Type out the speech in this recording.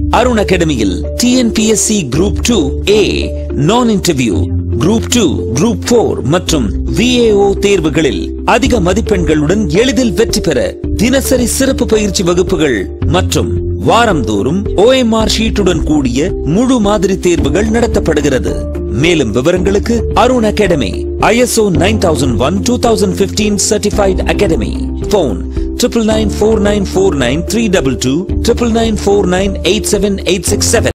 அருண் அகாடமியில் TNPSC group two A நான் interview group two group four மற்றும் விஏஓ தேர்வுகளில் அதிக மதிப்பெண்களுடன் எளிதில் வெற்றி பெற தினசரி சிறப்பு பயிற்சி வகுப்புகள் மற்றும் வாரந்தோறும் ஓஎம்ஆர் ஷீட்டுடன் கூடிய முழு மாதிரி தேர்வுகள் நடத்தப்படுகிறது மேலும் விவரங்களுக்கு Arun academy ISO nine thousand one two thousand fifteen certified academy phone triple nine four nine four nine three double two triple nine four nine eight seven eight six seven